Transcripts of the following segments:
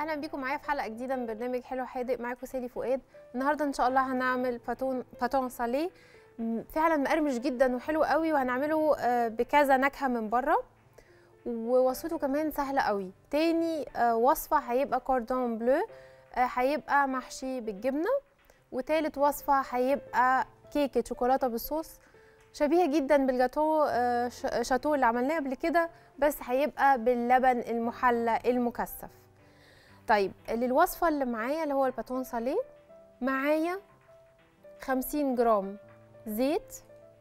اهلا بيكم معايا في حلقه جديده من برنامج حلو حادق معاكم سالي فؤاد النهارده ان شاء الله هنعمل باتون باتون ساليه م- فعلا مقرمش جدا وحلو قوي وهنعمله آه، بكذا نكهه من بره ووصفته كمان سهله قوي تاني آه، وصفه هيبقى كوردون بلو آه، هيبقى محشي بالجبنه وتالت وصفه هيبقى كيكه شوكولاته بالصوص شبيهه جدا بالجاتو آه، ش- شاتو اللي عملناه قبل كده بس هيبقى باللبن المحلى المكثف طيب للوصفه اللي معايا اللي هو الباتون ساليه معايا 50 جرام زيت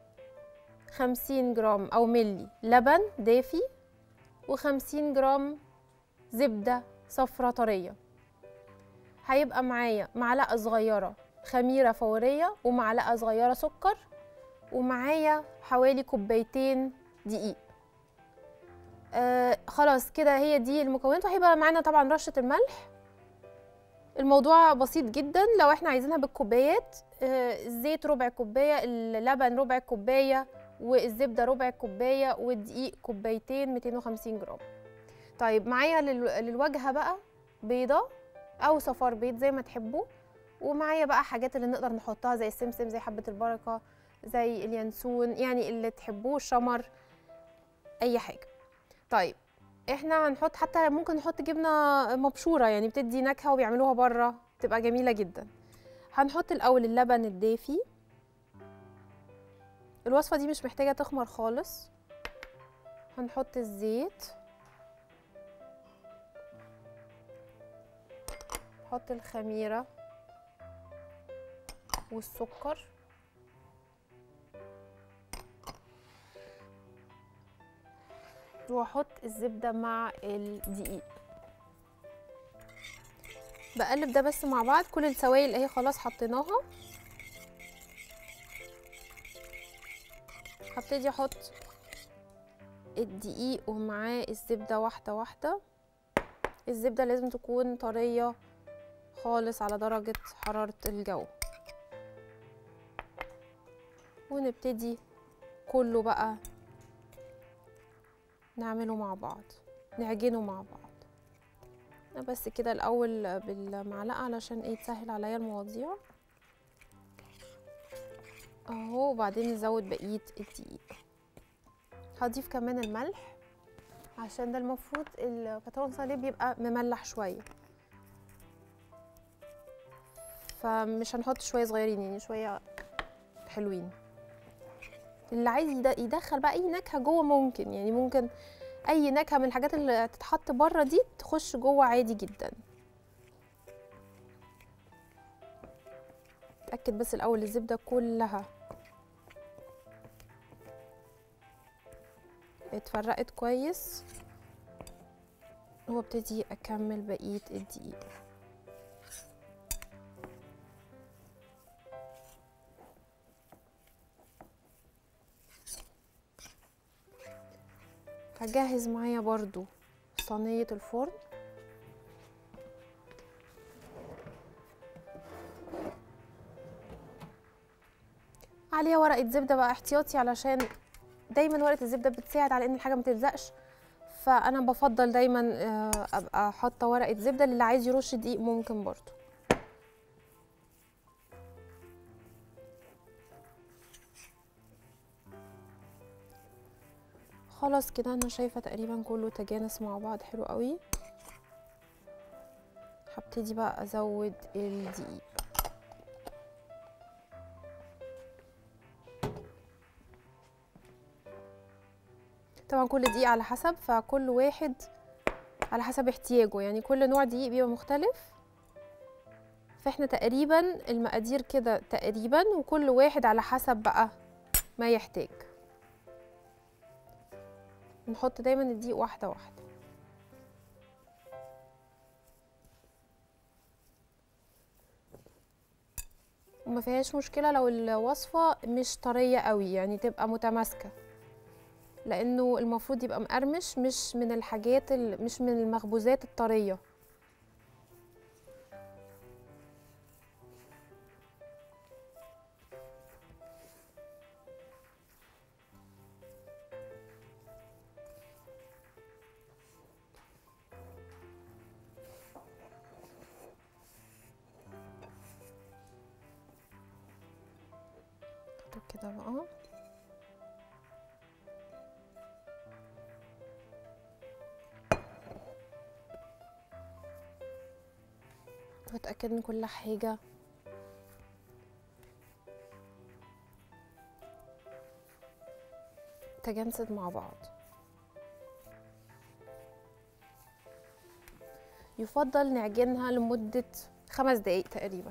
50 جرام او ملي لبن دافي و50 جرام زبده صفرة طريه هيبقى معايا معلقه صغيره خميره فوريه ومعلقه صغيره سكر ومعايا حوالي كوبايتين دقيق آه خلاص كده هي دي المكونات وهيبقى معانا طبعا رشه الملح الموضوع بسيط جدا لو احنا عايزينها بالكوبايات آه الزيت ربع كوبايه اللبن ربع كوبايه والزبده ربع كوبايه والدقيق كوبايتين 250 جرام طيب معايا لل- للواجهه بقى بيضه او صفار بيض زي ما تحبوا ومعايا بقى حاجات اللي نقدر نحطها زي السمسم زي حبه البركه زي اليانسون يعني اللي تحبوه الشمر اي حاجه طيب احنا هنحط حتى ممكن نحط جبنه مبشوره يعني بتدي نكهه وبيعملوها بره بتبقى جميله جدا هنحط الاول اللبن الدافي الوصفه دي مش محتاجه تخمر خالص هنحط الزيت نحط الخميره والسكر واحط الزبده مع الدقيق بقلب ده بس مع بعض كل السوائل اهي خلاص حطيناها هبتدي احط الدقيق ومعاه الزبده واحده واحده الزبده لازم تكون طريه خالص على درجه حراره الجو ونبتدي كله بقى نعمله مع بعض نعجنه مع بعض أنا بس كده الاول بالمعلقه علشان ايه تسهل عليا المواضيع اهو وبعدين نزود بقيه الدقيق هضيف كمان الملح عشان ده المفروض الباتون ساليه بيبقى مملح شويه فمش هنحط شويه صغيرين يعني شويه حلوين اللي عايز يد- يدخل بقى اي نكهه جوه ممكن يعني ممكن اي نكهه من الحاجات اللي تتحط بره دي تخش جوه عادي جدا اتاكد بس الاول الزبده كلها اتفرقت كويس وابتدي اكمل بقيه الدقيق هجهز معايا برضو صينية الفرن عليها ورقة زبدة بقى احتياطي علشان دايما ورقة الزبدة بتساعد على ان الحاجة ما تلزقش فانا بفضل دايما آه، ابقى حاطة ورقة زبدة اللي عايز يرش دقيق ممكن برضو خلاص كده انا شايفه تقريبا كله تجانس مع بعض حلو قوي هبتدي بقى ازود الدقيق طبعا كل دقيق على حسب فكل واحد على حسب احتياجه يعني كل نوع دقيق بيبقى مختلف فاحنا تقريبا المقادير كده تقريبا وكل واحد على حسب بقى ما يحتاج نحط دايما الدقيق واحدة واحدة وما فيهاش مشكلة لو الوصفة مش طرية قوي يعني تبقى متماسكة لأنه المفروض يبقى مقرمش مش من الحاجات ال- مش من المخبوزات الطرية كده بقى واتاكد ان كل حاجه تجانست مع بعض يفضل نعجنها لمدة خمس دقايق تقريبا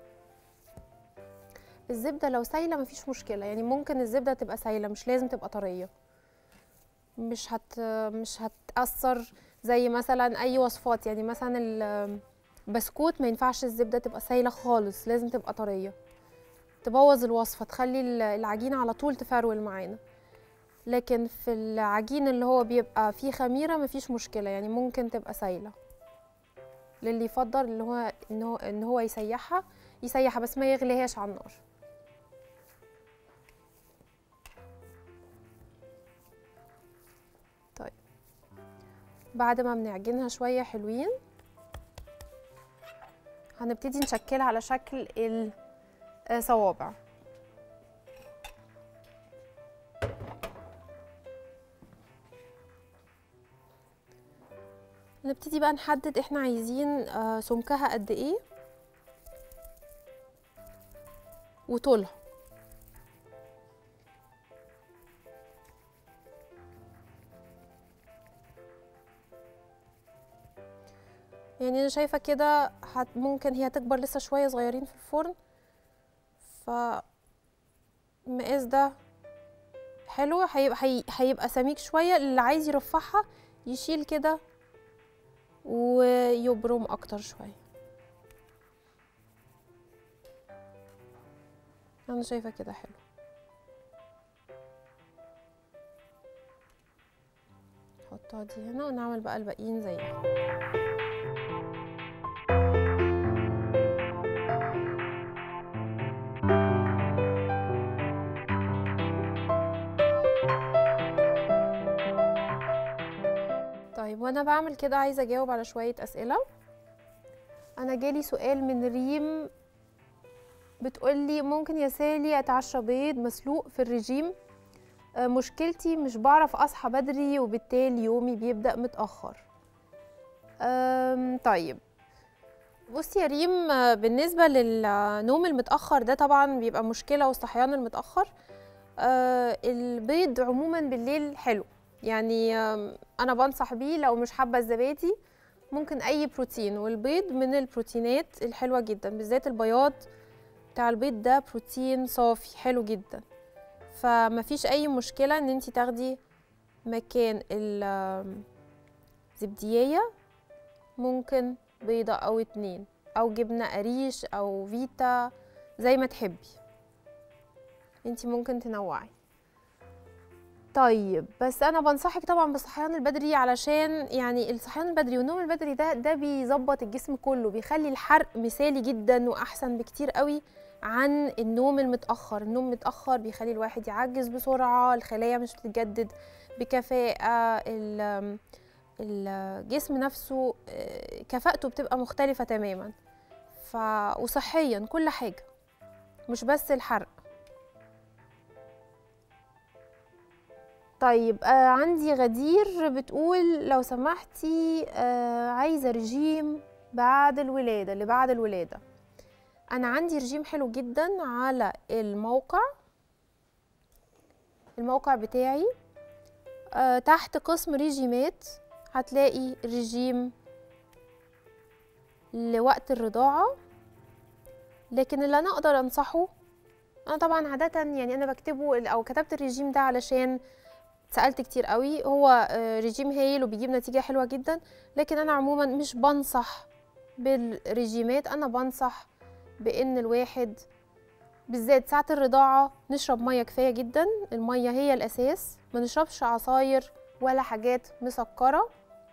الزبدة لو سايلة مفيش مشكلة يعني ممكن الزبدة تبقى سايلة مش لازم تبقى طرية مش هت مش هتأثر زي مثلا أي وصفات يعني مثلا البسكوت ما ينفعش الزبدة تبقى سايلة خالص لازم تبقى طرية تبوظ الوصفة تخلي العجينة على طول تفرول معانا لكن في العجين اللي هو بيبقى فيه خميرة مفيش مشكلة يعني ممكن تبقى سايلة للي يفضل اللي هو ان هو ان هو يسيحها يسيحها بس ما يغليهاش على النار طيب بعد ما بنعجنها شوية حلوين هنبتدي نشكلها على شكل الصوابع نبتدي بقى نحدد احنا عايزين آه سمكها قد ايه وطولها يعني انا شايفه كده ممكن هي تكبر لسه شويه صغيرين في الفرن ف المقاس ده حلو هيبقى هيبقى سميك شويه اللي عايز يرفعها يشيل كده ويبرم اكتر شويه انا شايفه كده حلو نحطها دي هنا ونعمل بقى الباقيين زيها طيب وانا بعمل كده عايزه اجاوب على شويه اسئله انا جالي سؤال من ريم بتقولي ممكن يا سالي اتعشى بيض مسلوق في الرجيم آه مشكلتي مش بعرف اصحى بدري وبالتالي يومي بيبدا متاخر طيب بصي يا ريم بالنسبه للنوم المتاخر ده طبعا بيبقى مشكله والصحيان المتاخر آه البيض عموما بالليل حلو يعني انا بنصح بيه لو مش حابه الزبادي ممكن اي بروتين والبيض من البروتينات الحلوه جدا بالذات البياض بتاع البيض ده بروتين صافي حلو جدا فمفيش اي مشكله ان انت تاخدي مكان الزبدية ممكن بيضة او اتنين او جبنة قريش او فيتا زي ما تحبي انت ممكن تنوعي طيب بس انا بنصحك طبعا بالصحيان البدري علشان يعني الصحيان البدري والنوم البدري ده ده بيظبط الجسم كله بيخلي الحرق مثالي جدا واحسن بكتير قوي عن النوم المتاخر النوم متاخر بيخلي الواحد يعجز بسرعه الخلايا مش بتتجدد بكفاءه الجسم نفسه كفاءته بتبقى مختلفه تماما ف وصحيا كل حاجه مش بس الحرق طيب آه عندي غدير بتقول لو سمحتي آه عايزه رجيم بعد الولاده اللي بعد الولاده انا عندي رجيم حلو جدا على الموقع الموقع بتاعي آه تحت قسم ريجيمات هتلاقي رجيم لوقت الرضاعه لكن اللي انا اقدر انصحه انا طبعا عاده يعني انا بكتبه او كتبت الرجيم ده علشان سالت كتير قوي هو رجيم هايل وبيجيب نتيجه حلوه جدا لكن انا عموما مش بنصح بالرجيمات انا بنصح بان الواحد بالذات ساعه الرضاعه نشرب ميه كفايه جدا الميه هي الاساس ما نشربش عصاير ولا حاجات مسكره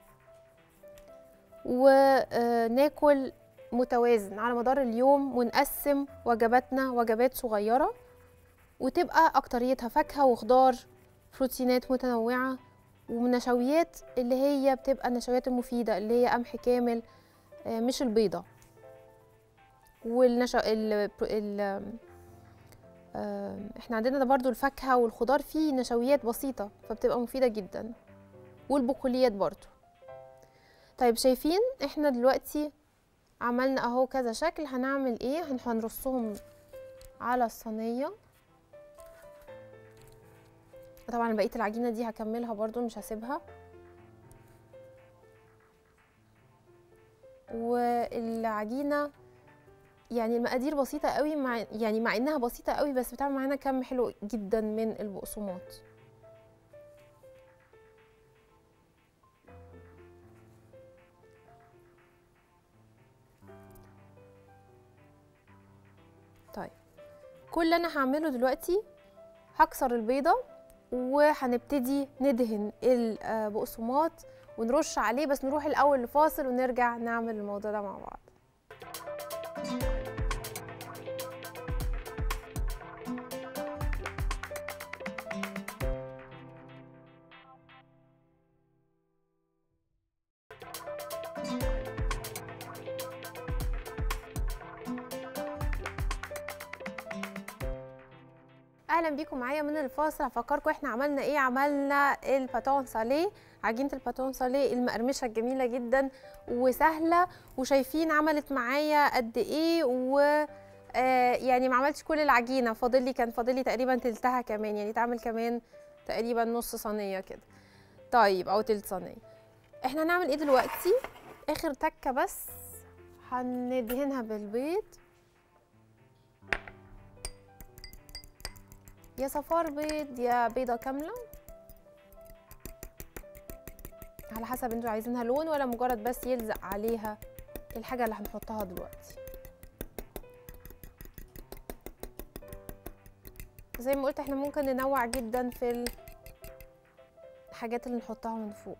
وناكل متوازن على مدار اليوم ونقسم وجباتنا وجبات صغيره وتبقى اكتريتها فاكهه وخضار بروتينات متنوعة ونشويات اللي هي بتبقى النشويات المفيدة اللي هي قمح كامل مش البيضة والنشا ال... ال... آم، احنا عندنا ده برضو الفاكهة والخضار فيه نشويات بسيطة فبتبقى مفيدة جدا والبقوليات برضو طيب شايفين احنا دلوقتي عملنا اهو كذا شكل هنعمل ايه هن- هنرصهم على الصينية طبعا بقية العجينة دي هكملها برضو مش هسيبها والعجينة يعني المقادير بسيطة قوي مع يعني مع انها بسيطة قوي بس بتعمل معانا كم حلو جدا من البقسماط طيب كل اللي انا هعمله دلوقتي هكسر البيضة وهنبتدي ندهن البقسماط ونرش عليه بس نروح الاول لفاصل ونرجع نعمل الموضوع ده مع بعض اهلا بيكم معايا من الفاصل هفكركم احنا عملنا ايه عملنا الباتون ساليه عجينه الباتون ساليه المقرمشه الجميله جدا وسهله وشايفين عملت معايا قد ايه و آه يعني ما عملتش كل العجينه فاضل لي كان فاضل لي تقريبا تلتها كمان يعني تعمل كمان تقريبا نص صينيه كده طيب او تلت صينيه احنا هنعمل ايه دلوقتي اخر تكه بس هندهنها بالبيض يا صفار بيض يا بيضة كاملة على حسب انتوا عايزينها لون ولا مجرد بس يلزق عليها الحاجة اللي هنحطها دلوقتي زي ما قلت احنا ممكن ننوع جدا في الحاجات اللي نحطها من فوق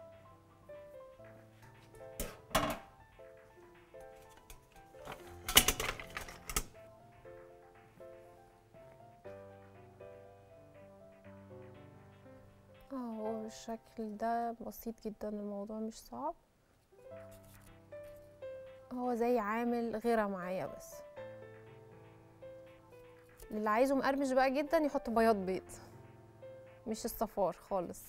اهو بالشكل ده بسيط جدا الموضوع مش صعب هو زي عامل غيرة معايا بس اللي عايزه مقرمش بقى جدا يحط بياض بيض مش الصفار خالص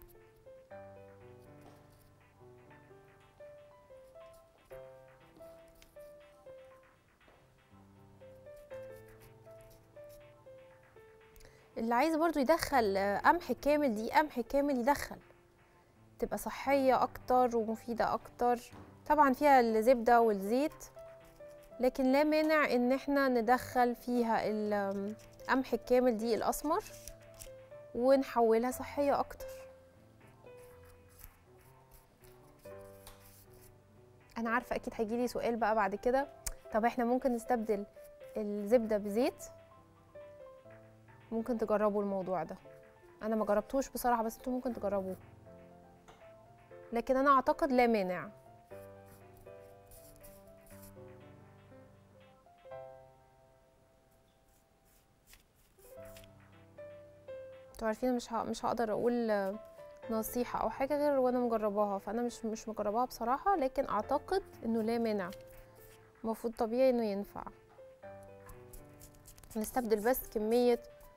اللي عايز برضو يدخل آه، قمح كامل دي قمح كامل يدخل تبقى صحية أكتر ومفيدة أكتر طبعا فيها الزبدة والزيت لكن لا مانع إن احنا ندخل فيها القمح الكامل دي الأسمر ونحولها صحية أكتر أنا عارفة أكيد هيجيلي سؤال بقى بعد كده طب احنا ممكن نستبدل الزبدة بزيت ممكن تجربوا الموضوع ده انا ما جربتوش بصراحه بس انتوا ممكن تجربوه لكن انا اعتقد لا مانع انتوا عارفين مش ه... مش هقدر اقول آه، نصيحه او حاجه غير وانا مجرباها فانا مش مش مجرباها بصراحه لكن اعتقد انه لا مانع المفروض طبيعي انه ينفع نستبدل بس كميه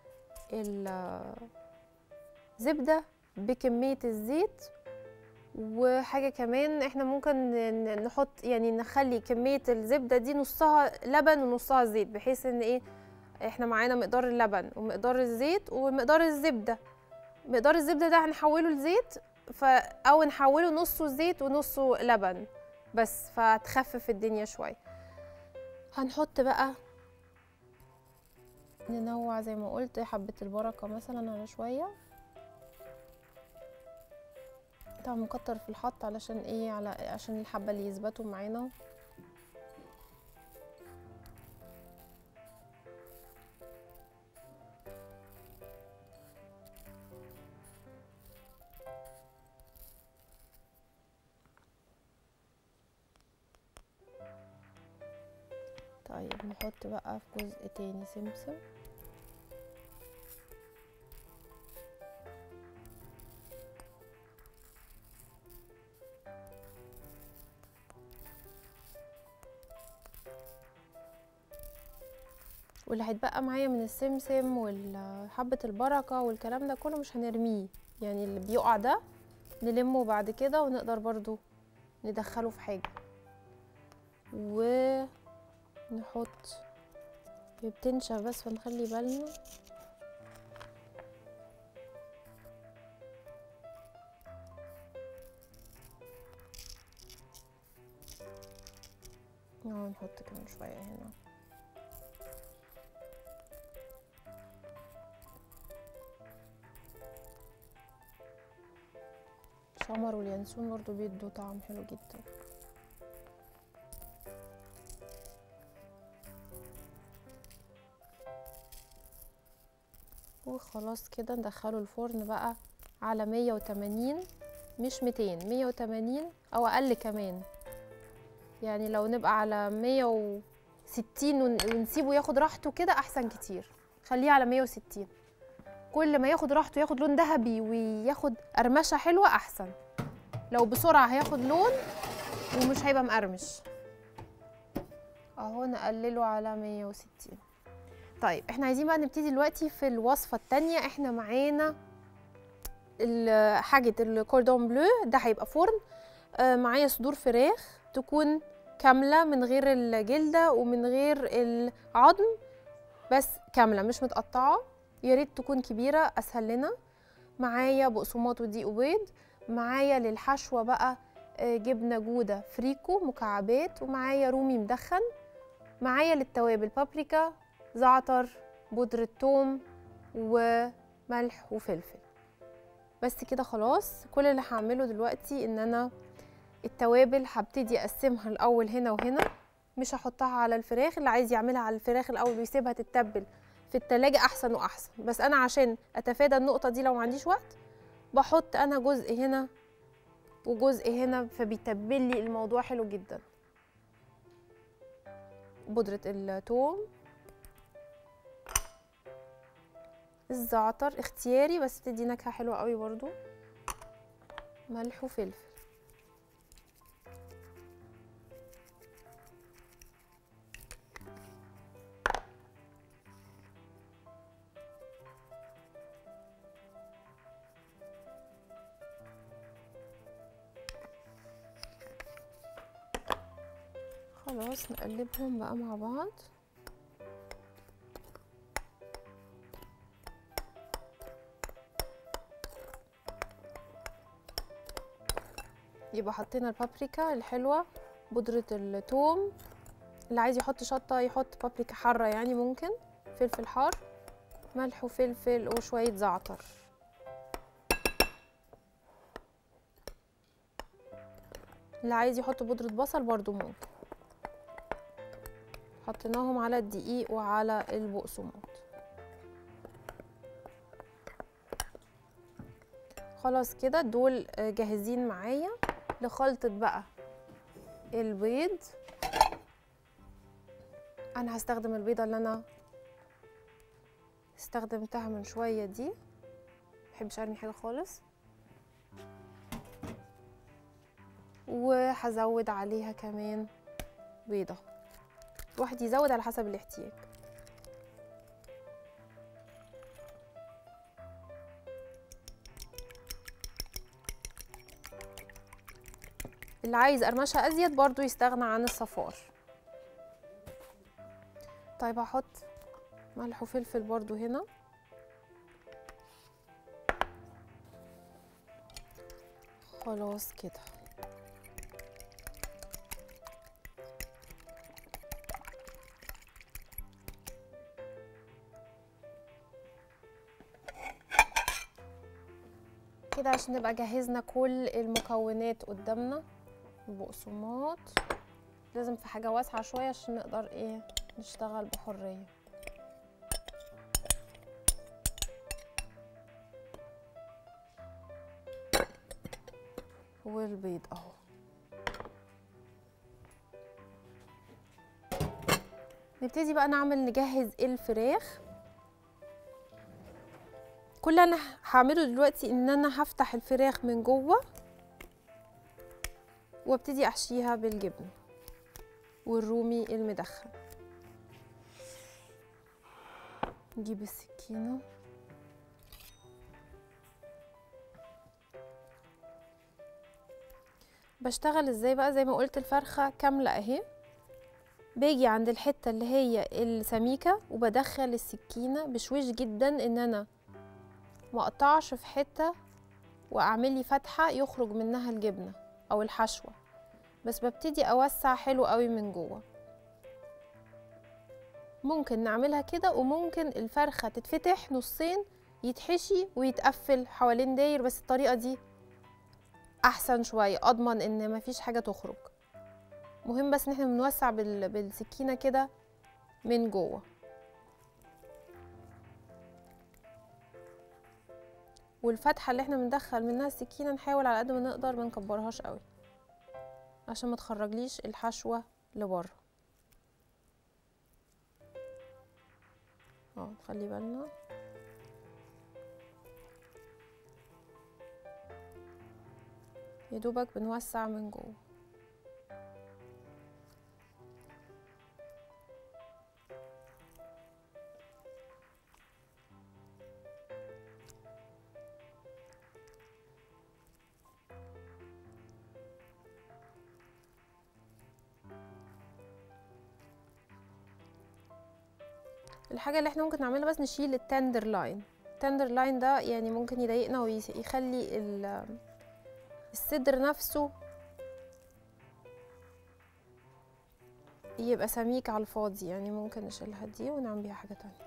الزبدة بكمية الزيت وحاجة كمان احنا ممكن ن- نحط يعني نخلي كمية الزبدة دي نصها لبن ونصها زيت بحيث ان ايه احنا معانا مقدار اللبن ومقدار الزيت ومقدار الزبدة مقدار الزبدة ده هنحوله لزيت ف او نحوله نصه زيت ونصه لبن بس فتخفف الدنيا شوية هنحط بقى ننوع زي ما قلت حبة البركة مثلا على شوية طبعا مكتر في الحط علشان ايه على عشان الحبة اللي يثبتوا معانا طيب نحط بقى في جزء تاني سمسم واللي هيتبقى معايا من السمسم وحبة البركة والكلام ده كله مش هنرميه يعني اللي بيقع ده نلمه بعد كده ونقدر برضو ندخله في حاجة ونحط بتنشف بس فنخلي بالنا اه نحط كمان شوية هنا الشمر واليانسون برضو بيدوا طعم حلو جدا وخلاص كده ندخله الفرن بقى على مية وتمانين مش ميتين مية وتمانين او اقل كمان يعني لو نبقى على مية وستين ونسيبه ياخد راحته كده احسن كتير خليه على مية وستين كل ما ياخد راحته ياخد لون ذهبي وياخد قرمشه حلوه احسن لو بسرعه هياخد لون ومش هيبقى مقرمش اهو نقلله على 160 طيب احنا عايزين بقى نبتدي دلوقتي في الوصفه التانية احنا معانا حاجه الكوردون بلو ده هيبقى فرن آه معايا صدور فراخ تكون كامله من غير الجلده ومن غير العظم بس كامله مش متقطعه يا ريت تكون كبيره اسهل لنا معايا بقسماط ودقيق وبيض معايا للحشوه بقى جبنه جوده فريكو مكعبات ومعايا رومي مدخن معايا للتوابل بابريكا زعتر بودره ثوم وملح وفلفل بس كده خلاص كل اللي هعمله دلوقتي ان انا التوابل هبتدي اقسمها الاول هنا وهنا مش هحطها على الفراخ اللي عايز يعملها على الفراخ الاول ويسيبها تتبل في التلاجة أحسن وأحسن بس أنا عشان أتفادى النقطة دي لو ما عنديش وقت بحط أنا جزء هنا وجزء هنا فبيتبل لي الموضوع حلو جدا بودرة الثوم الزعتر اختياري بس بتدي نكهة حلوة قوي برضو ملح وفلفل خلاص نقلبهم بقى مع بعض يبقى حطينا البابريكا الحلوة بودرة الثوم اللي عايز يحط شطة يحط بابريكا حارة يعني ممكن فلفل حار ملح وفلفل وشوية زعتر اللي عايز يحط بودرة بصل برضو ممكن حطيناهم على الدقيق وعلى البقسماط خلاص كده دول جاهزين معايا لخلطة بقى البيض انا هستخدم البيضة اللي انا استخدمتها من شوية دي محبش ارمي حاجة خالص وهزود عليها كمان بيضة الواحد يزود على حسب الاحتياج اللي عايز قرمشة ازيد برضو يستغنى عن الصفار طيب هحط ملح وفلفل برضو هنا خلاص كده كده عشان نبقى جهزنا كل المكونات قدامنا البقسماط لازم في حاجة واسعة شوية عشان نقدر ايه نشتغل بحرية والبيض اهو نبتدي بقى نعمل نجهز الفراخ كل اللي انا هعمله دلوقتي ان انا هفتح الفراخ من جوه وابتدي احشيها بالجبن والرومي المدخن نجيب السكينة بشتغل ازاي بقى زي ما قلت الفرخة كاملة اهي باجي عند الحتة اللي هي السميكة وبدخل السكينة بشويش جدا ان انا ما اقطعش في حتة واعمل لي فتحة يخرج منها الجبنة او الحشوة بس ببتدي اوسع حلو قوي من جوه ممكن نعملها كده وممكن الفرخة تتفتح نصين يتحشي ويتقفل حوالين داير بس الطريقة دي احسن شوية اضمن ان مفيش حاجة تخرج مهم بس ان احنا بنوسع بال... بالسكينة كده من جوه والفتحة اللي احنا بندخل منها السكينة نحاول على قد ما نقدر ما نكبرهاش قوي عشان ما تخرجليش الحشوة لبره اه خلي بالنا يا دوبك بنوسع من جوه الحاجة اللي احنا ممكن نعملها بس نشيل التندر لاين التندر لاين ده يعني ممكن يضايقنا ويخلي ال- الصدر نفسه يبقى سميك على الفاضي يعني ممكن نشيلها دي ونعمل بيها حاجة تانية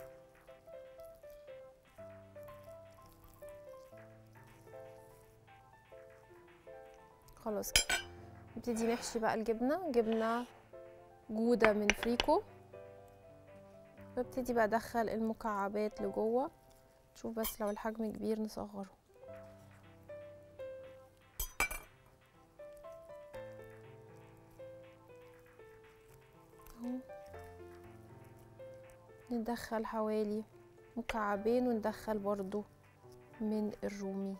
خلاص كده نبتدي نحشي بقى الجبنة جبنة جودة من فريكو ببتدي بقى ادخل المكعبات لجوه شوف بس لو الحجم كبير نصغره اهو ندخل حوالي مكعبين وندخل برضو من الرومي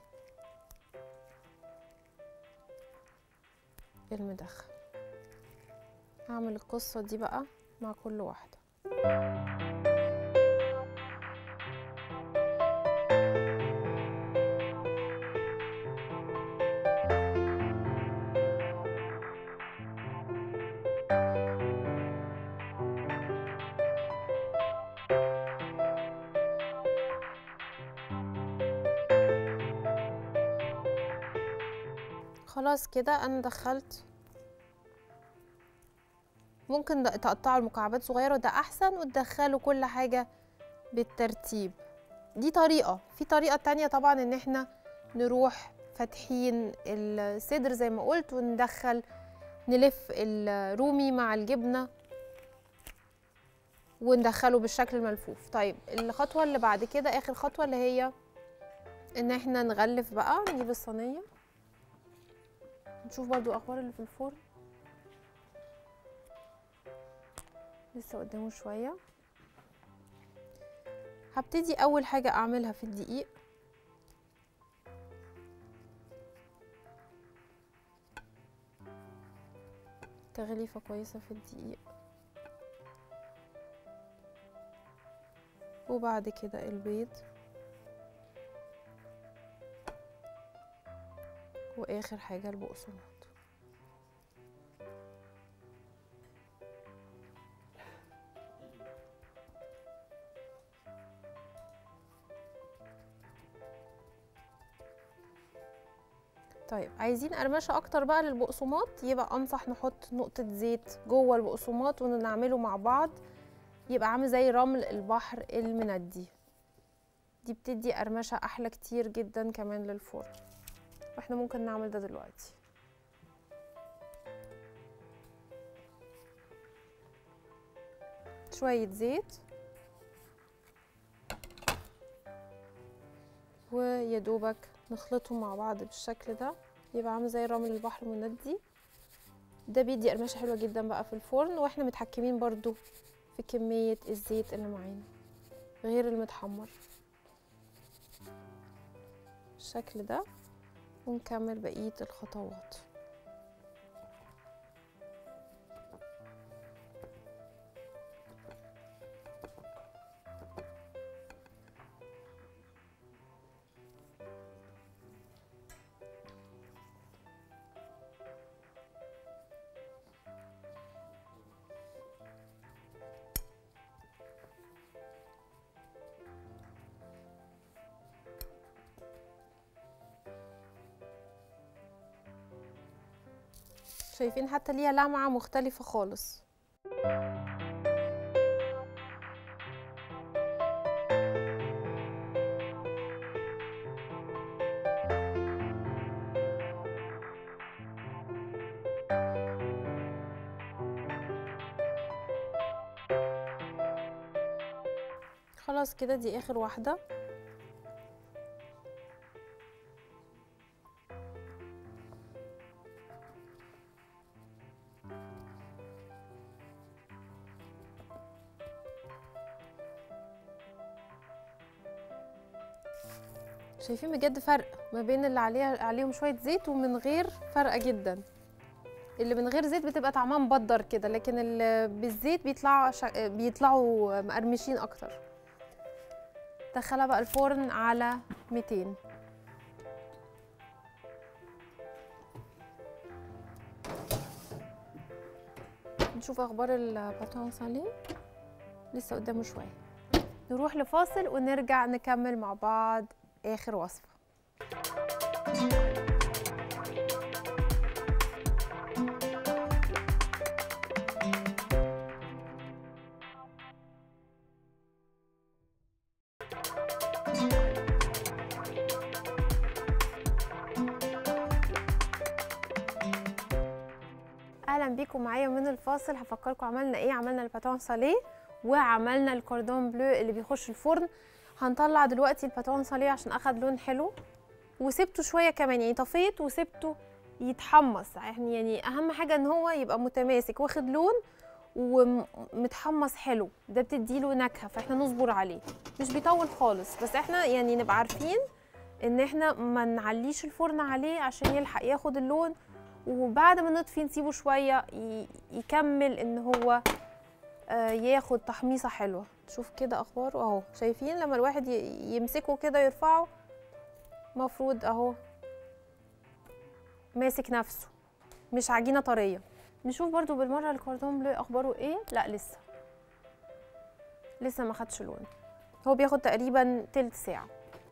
المدخن هعمل القصة دي بقى مع كل واحدة خلاص كده انا دخلت ممكن د- تقطعوا المكعبات صغيرة وده أحسن وتدخلوا كل حاجة بالترتيب دي طريقة في طريقة تانية طبعا إن احنا نروح فاتحين الصدر زي ما قلت وندخل نلف الرومي مع الجبنة وندخله بالشكل الملفوف طيب الخطوة اللي بعد كده آخر خطوة اللي هي إن احنا نغلف بقى نجيب الصينية نشوف برضو أخبار اللي في الفرن لسه قدامه شوية هبتدي أول حاجة أعملها في الدقيق تغليفة كويسة في الدقيق وبعد كده البيض وآخر حاجة البقسماط طيب عايزين قرمشه اكتر بقى للبقسماط يبقى انصح نحط نقطه زيت جوه البقسماط ونعمله مع بعض يبقى عامل زي رمل البحر المندي دي بتدي قرمشه احلى كتير جدا كمان للفرن واحنا ممكن نعمل ده دلوقتي شويه زيت ويا دوبك نخلطهم مع بعض بالشكل ده يبقى عامل زي رمل البحر المندي ده بيدي قرمشه حلوه جدا بقى في الفرن واحنا متحكمين برضو في كميه الزيت اللي معانا غير المتحمر بالشكل ده ونكمل بقيه الخطوات شايفين حتى ليها لمعة مختلفة خالص خلاص كده دي اخر واحدة شايفين بجد فرق ما بين اللي عليها عليهم شويه زيت ومن غير فرقه جدا اللي من غير زيت بتبقى طعمها مبدر كده لكن اللي بالزيت بيطلعوا شا... بيطلعوا مقرمشين اكتر دخلها بقى الفرن على 200 نشوف اخبار الباتون سالي لسه قدامه شويه نروح لفاصل ونرجع نكمل مع بعض اخر وصفه اهلا بيكم معايا من الفاصل هفكركم عملنا ايه عملنا الباتون ساليه وعملنا الكوردون بلو اللي بيخش الفرن هنطلع دلوقتي الباتون ساليه عشان اخد لون حلو وسبته شويه كمان يعني طفيت وسبته يتحمص يعني يعني اهم حاجه ان هو يبقى متماسك واخد لون ومتحمص حلو ده بتديله نكهه فاحنا نصبر عليه مش بيطول خالص بس احنا يعني نبقى عارفين ان احنا ما نعليش الفرن عليه عشان يلحق ياخد اللون وبعد ما نطفي نسيبه شويه يكمل ان هو ياخد تحميصه حلوه شوف كده اخباره اهو شايفين لما الواحد يمسكه كده يرفعه مفروض اهو ماسك نفسه مش عجينه طريه نشوف برضو بالمره الكوردون بلو اخباره ايه لا لسه لسه ما خدش لون هو بياخد تقريبا تلت ساعه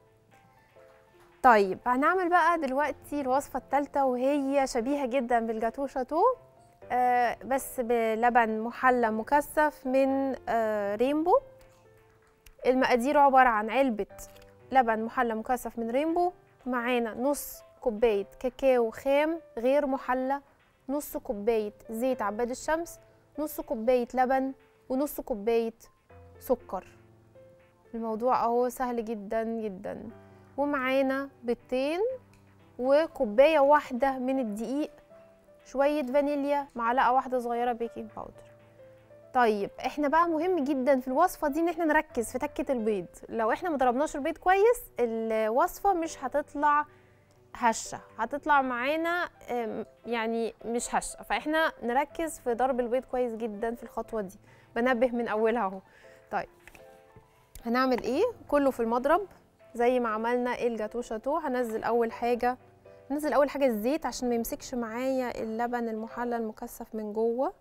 طيب هنعمل بقى دلوقتي الوصفه الثالثه وهي شبيهه جدا بالجاتو شاتو آه بس بلبن محلى مكثف من آه رينبو المقادير عبارة عن علبة لبن محلى مكثف من رينبو معانا نص كوباية كاكاو خام غير محلى نص كوباية زيت عباد الشمس نص كوباية لبن ونص كوباية سكر الموضوع اهو سهل جدا جدا ومعانا بيضتين وكوباية واحدة من الدقيق شوية فانيليا معلقة واحدة صغيرة بيكنج باودر طيب احنا بقى مهم جدا في الوصفة دي ان احنا نركز في تكة البيض لو احنا مضربناش البيض كويس الوصفة مش هتطلع هشة هتطلع معانا يعني مش هشة فاحنا نركز في ضرب البيض كويس جدا في الخطوة دي بنبه من اولها اهو طيب هنعمل ايه كله في المضرب زي ما عملنا الجاتو شاتو هنزل اول حاجه ننزل اول حاجه الزيت عشان ما يمسكش معايا اللبن المحلى المكثف من جوه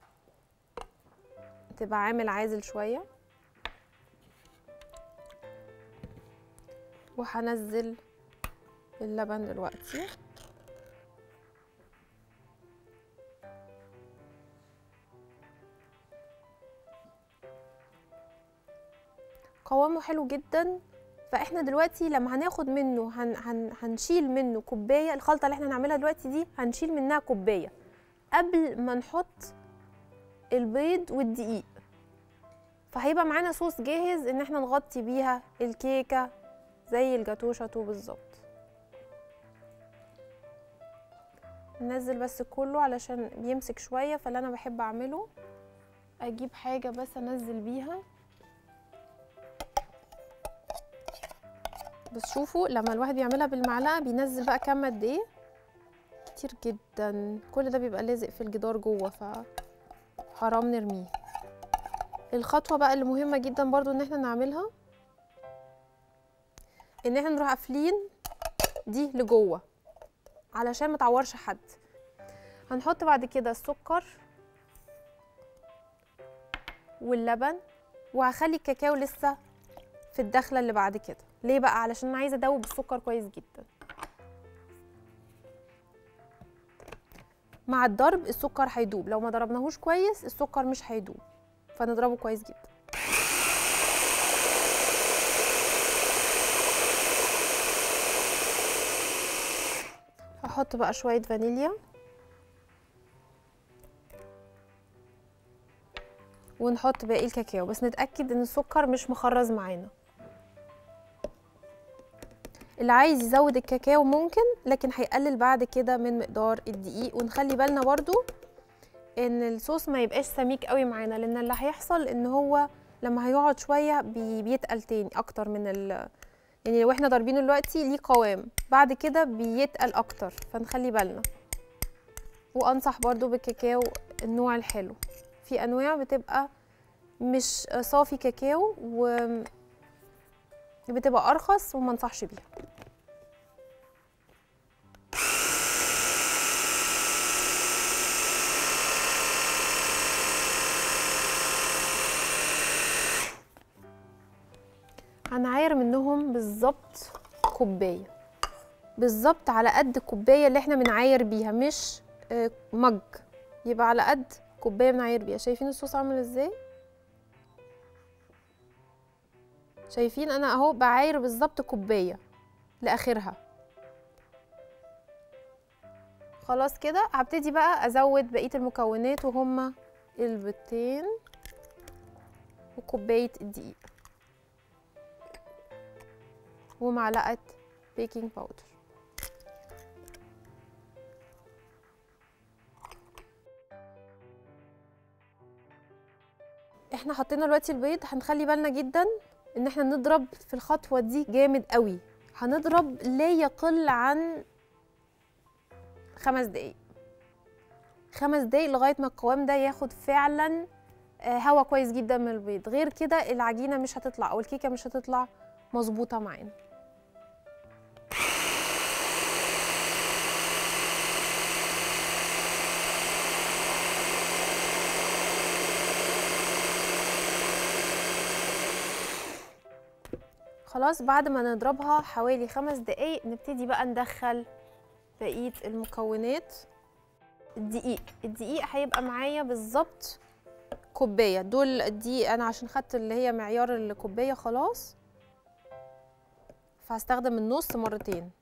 تبقى عامل عازل شويه وهنزل اللبن دلوقتي قوامه حلو جدا فاحنا دلوقتي لما هناخد منه هن هن هنشيل منه كوبايه الخلطه اللي احنا هنعملها دلوقتي دي هنشيل منها كوبايه قبل ما نحط البيض والدقيق فهيبقى معانا صوص جاهز ان احنا نغطي بيها الكيكه زي الجاتو شاتو بالظبط ننزل بس كله علشان بيمسك شويه فاللي انا بحب اعمله اجيب حاجه بس انزل بيها بس شوفوا لما الواحد بيعملها بالمعلقه بينزل بقى كام قد ايه كتير جدا كل ده بيبقى لازق في الجدار جوه ف حرام نرميه الخطوه بقى اللي مهمه جدا برضو ان احنا نعملها ان احنا نروح قافلين دي لجوه علشان ما تعورش حد هنحط بعد كده السكر واللبن وهخلي الكاكاو لسه في الدخله اللي بعد كده ليه بقى علشان انا عايزه ادوب السكر كويس جدا مع الضرب السكر هيدوب لو ما ضربناهوش كويس السكر مش هيدوب فنضربه كويس جدا هحط بقى شويه فانيليا ونحط باقي الكاكاو بس نتاكد ان السكر مش مخرز معانا اللي عايز يزود الكاكاو ممكن لكن هيقلل بعد كده من مقدار الدقيق ونخلي بالنا برضو ان الصوص ما يبقاش سميك قوي معانا لان اللي هيحصل ان هو لما هيقعد شويه بي بيتقل تاني اكتر من ال يعني لو احنا ضاربينه دلوقتي ليه قوام بعد كده بيتقل اكتر فنخلي بالنا وانصح برضو بالكاكاو النوع الحلو في انواع بتبقى مش صافي كاكاو و بتبقى ارخص وما انصحش بيها هنعاير منهم بالظبط كوبايه بالظبط على قد الكوبايه اللي احنا بنعاير بيها مش آه، مج يبقى على قد كوبايه بنعاير بيها شايفين الصوص عامل ازاي شايفين انا اهو بعاير بالظبط كوبايه لاخرها خلاص كده هبتدي بقى ازود بقيه المكونات وهما البيضتين وكوبايه الدقيق ومعلقه بيكنج باودر احنا حطينا دلوقتي البيض هنخلي بالنا جدا ان احنا نضرب في الخطوه دي جامد قوي هنضرب لا يقل عن خمس دقايق خمس دقايق لغايه ما القوام ده ياخد فعلا آه، هوا كويس جدا من البيض غير كده العجينه مش هتطلع او الكيكه مش هتطلع مظبوطه معانا خلاص بعد ما نضربها حوالي خمس دقايق نبتدي بقى ندخل بقية المكونات الدقيق الدقيق هيبقى معايا بالظبط كوباية دول الدقيق أنا عشان خدت اللي هي معيار الكوباية خلاص فهستخدم النص مرتين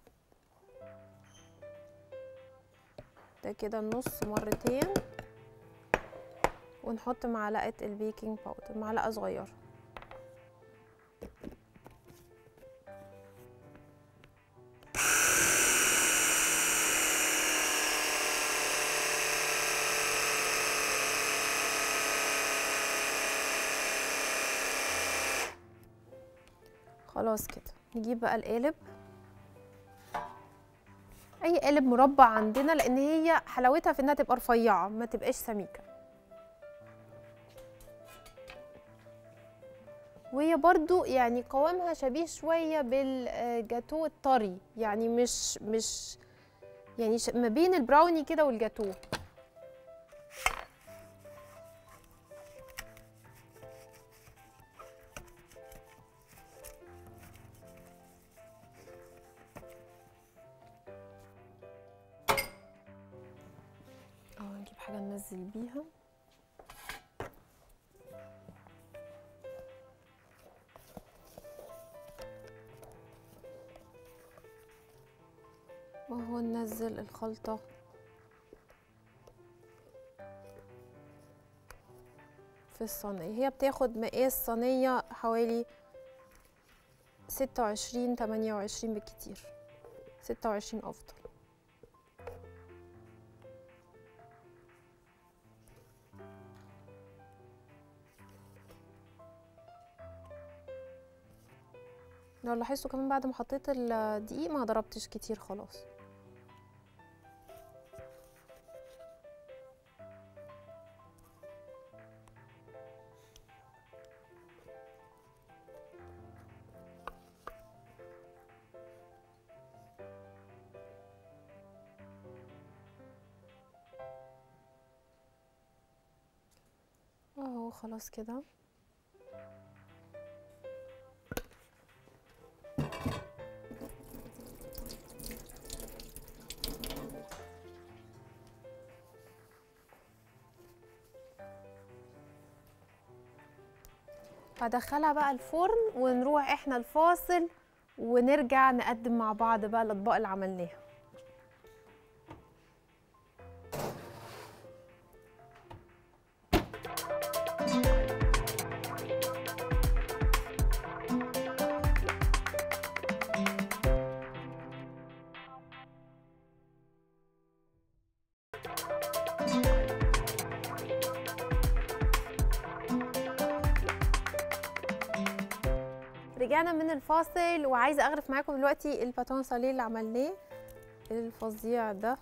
ده كده النص مرتين ونحط معلقة البيكنج باودر معلقة صغيرة خلاص كده نجيب بقى القالب اي قالب مربع عندنا لان هي حلاوتها في انها تبقى رفيعه ما تبقاش سميكه وهي برضو يعني قوامها شبيه شويه بالجاتو الطري يعني مش مش يعني ش- ما بين البراوني كده والجاتو اه نجيب حاجه ننزل بيها وهو ننزل الخلطة في الصينية هي بتاخد مقاس صينية حوالي ستة وعشرين تمانية وعشرين بالكتير ستة وعشرين أفضل لو لاحظتوا كمان بعد ما حطيت الدقيق ما ضربتش كتير خلاص اهو خلاص كده هدخلها بقى الفرن ونروح احنا الفاصل ونرجع نقدم مع بعض بقى الاطباق اللي عملناها رجعنا من الفاصل وعايزه اغرف معاكم دلوقتي الباتون ساليه اللي عملناه الفظيع ده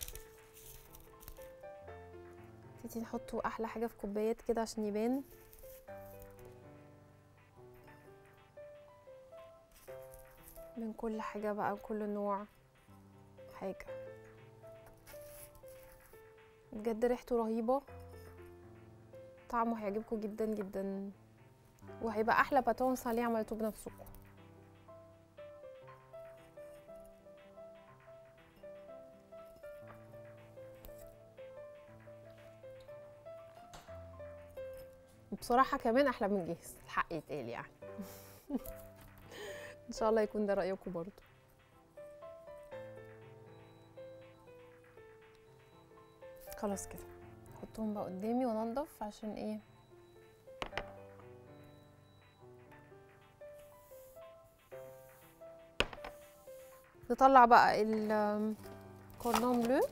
نبتدي نحطه احلى حاجه في كوبايات كده عشان يبان من كل حاجه بقى كل نوع حاجه بجد ريحته رهيبه طعمه هيعجبكم جدا جدا وهيبقى احلى باتون ساليه عملتوه بنفسكم بصراحة كمان أحلى من جاهز الحق يتقال يعني إن شاء الله يكون ده رأيكم برضو خلاص كده احطهم بقى قدامي وانضف عشان ايه نطلع بقى الكوردون بلو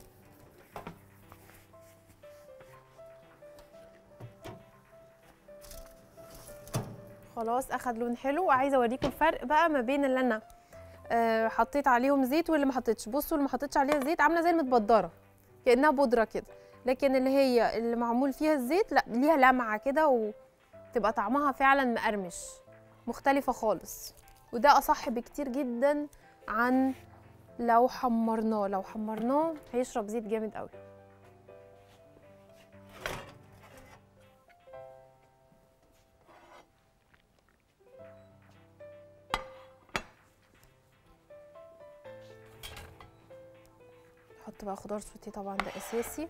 خلاص اخد لون حلو وعايزه اوريكم الفرق بقى ما بين اللي انا آه حطيت عليهم زيت واللي ما حطيتش بصوا اللي ما حطيتش عليها زيت عامله زي المتبدره كانها بودره كده لكن اللي هي اللي معمول فيها الزيت لا ليها لمعه كده وتبقى طعمها فعلا مقرمش مختلفه خالص وده اصح بكتير جدا عن لو حمرناه لو حمرناه هيشرب زيت جامد قوي نحط بقى خضار سوتيه طبعا ده اساسي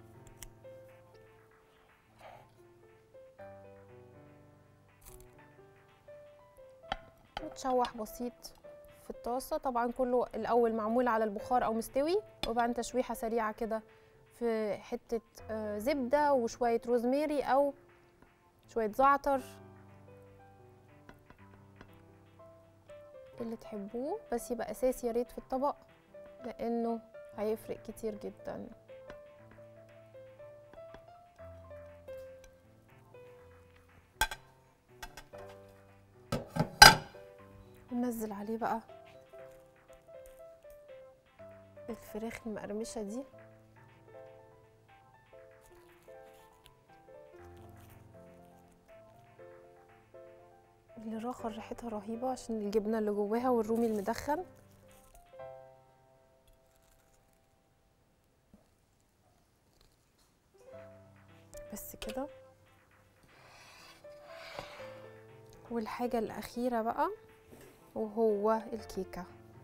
وتشوح بسيط في الطاسه طبعا كله الاول معمول على البخار او مستوي وبعدين تشويحه سريعه كده في حته آه، زبده وشويه روزماري او شويه زعتر اللي تحبوه بس يبقى اساسي يا ريت في الطبق لانه هيفرق كتير جدا وننزل عليه بقى الفراخ المقرمشة دي اللي راخر ريحتها رهيبة عشان الجبنة اللي جواها والرومي المدخن بس كده والحاجة الأخيرة بقى وهو الكيكة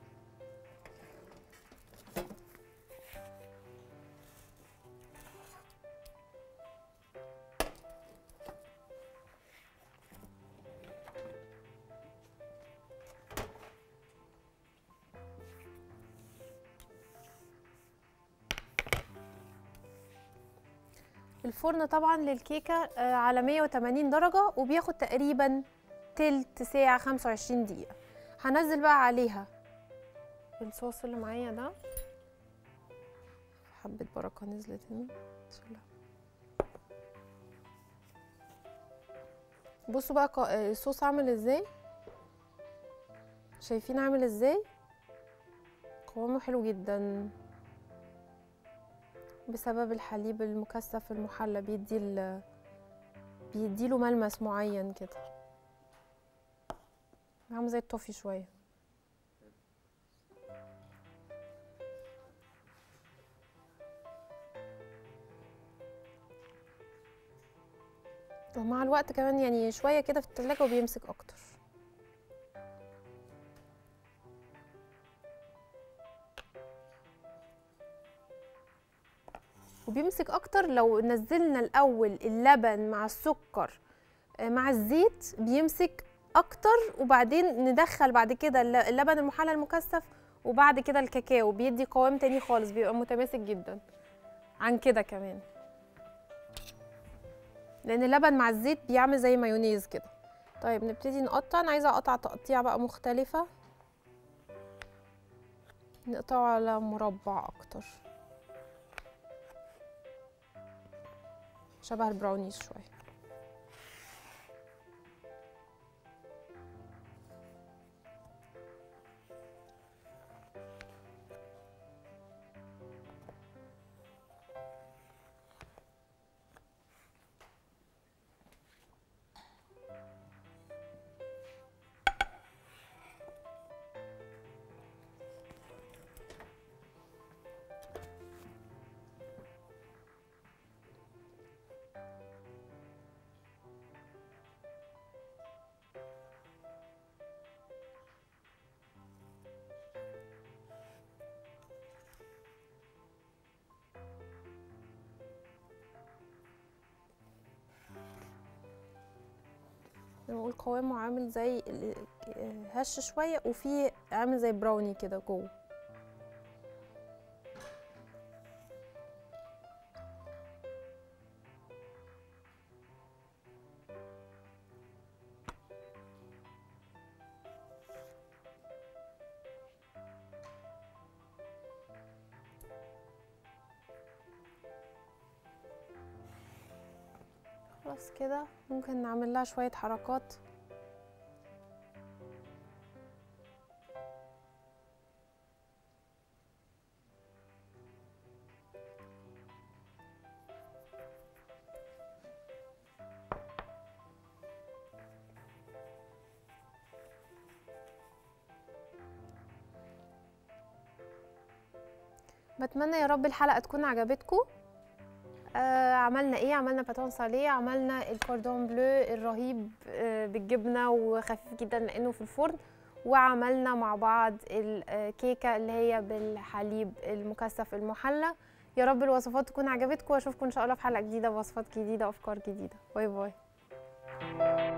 الفرن طبعا للكيكة آه، على 180 درجة وبياخد تقريبا تلت ساعة 25 دقيقة هنزل بقى عليها الصوص اللي معايا ده حبة بركة نزلت هنا بسم الله بصوا بقى قا- آه، الصوص عامل ازاي شايفين عامل ازاي قوامه حلو جدا بسبب الحليب المكثف المحلى بيدي ال بيديله ملمس معين كده عامل زي التوفي شويه ومع الوقت كمان يعني شويه كده في التلاجة وبيمسك اكتر وبيمسك اكتر لو نزلنا الاول اللبن مع السكر آه، مع الزيت بيمسك اكتر وبعدين ندخل بعد كده الل- اللبن المحلى المكثف وبعد كده الكاكاو بيدي قوام تاني خالص بيبقى متماسك جدا عن كده كمان لان اللبن مع الزيت بيعمل زي مايونيز كده طيب نبتدي نقطع انا عايزه اقطع تقطيع بقى مختلفه نقطعه على مربع اكتر شبه البراونيز شويه نقول قوامه عامل زي ال- هش شويه وفي عامل زي براوني كده جوه خلاص كده ممكن نعمل لها شويه حركات بتمنى يا رب الحلقه تكون عجبتكم آه عملنا ايه عملنا باتون ساليه عملنا الكوردون بلو الرهيب آه بالجبنه وخفيف جدا لانه في الفرن وعملنا مع بعض الكيكه اللي هي بالحليب المكثف المحلى يا رب الوصفات تكون عجبتكم واشوفكم ان شاء الله في حلقه جديده بوصفات جديده وافكار جديده باي باي